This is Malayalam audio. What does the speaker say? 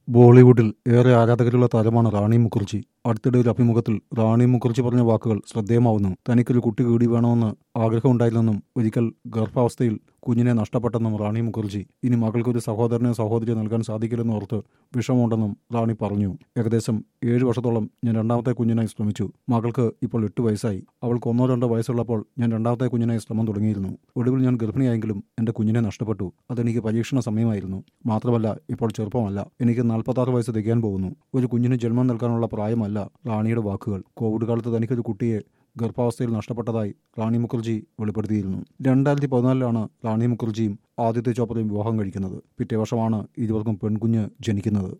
ബോളിവുഡിൽ ഏറെ ആരാധകരുള്ള താരമാണ് റാണി മുഖർജി അടുത്തിടെ ഒരു അഭിമുഖത്തിൽ റാണി മുഖർജി പറഞ്ഞ വാക്കുകൾ ശ്രദ്ധേയമാവുന്നു തനിക്കൊരു കുട്ടി കൂടി വേണമെന്ന് ആഗ്രഹമുണ്ടായിരുന്നെന്നും ഒരിക്കൽ ഗർഭാവസ്ഥയിൽ കുഞ്ഞിനെ നഷ്ടപ്പെട്ടെന്നും റാണി മുഖർജി ഇനി മകൾക്കൊരു സഹോദരനെ സഹോദരിയെ നൽകാൻ സാധിക്കില്ലെന്ന് ഓർത്ത് വിഷമമുണ്ടെന്നും റാണി പറഞ്ഞു ഏകദേശം ഏഴ് വർഷത്തോളം ഞാൻ രണ്ടാമത്തെ കുഞ്ഞിനായി ശ്രമിച്ചു മകൾക്ക് ഇപ്പോൾ എട്ട് വയസ്സായി അവൾക്ക് ഒന്നോ രണ്ടോ വയസ്സുള്ളപ്പോൾ ഞാൻ രണ്ടാമത്തെ കുഞ്ഞിനായി ശ്രമം തുടങ്ങിയിരുന്നു ഒടുവിൽ ഞാൻ ഗർഭിണിയായെങ്കിലും എന്റെ കുഞ്ഞിനെ നഷ്ടപ്പെട്ടു അതെനിക്ക് പരീക്ഷണ സമയമായിരുന്നു മാത്രമല്ല ഇപ്പോൾ ചെറുപ്പമല്ല എനിക്ക് നാൽപ്പത്താറ് വയസ്സ് തികയാൻ പോകുന്നു ഒരു കുഞ്ഞിന് ജന്മം നൽകാനുള്ള പ്രായമല്ല റാണിയുടെ വാക്കുകൾ കോവിഡ് കാലത്ത് തനിക്കൊരു കുട്ടിയെ ഗർഭാവസ്ഥയിൽ നഷ്ടപ്പെട്ടതായി റാണി മുഖർജി വെളിപ്പെടുത്തിയിരുന്നു രണ്ടായിരത്തി പതിനാലിലാണ് റാണി മുഖർജിയും ആദിത്യ ചോപ്രയും വിവാഹം കഴിക്കുന്നത് പിറ്റേ വർഷമാണ് ഇരുവർക്കും പെൺകുഞ്ഞ് ജനിക്കുന്നത്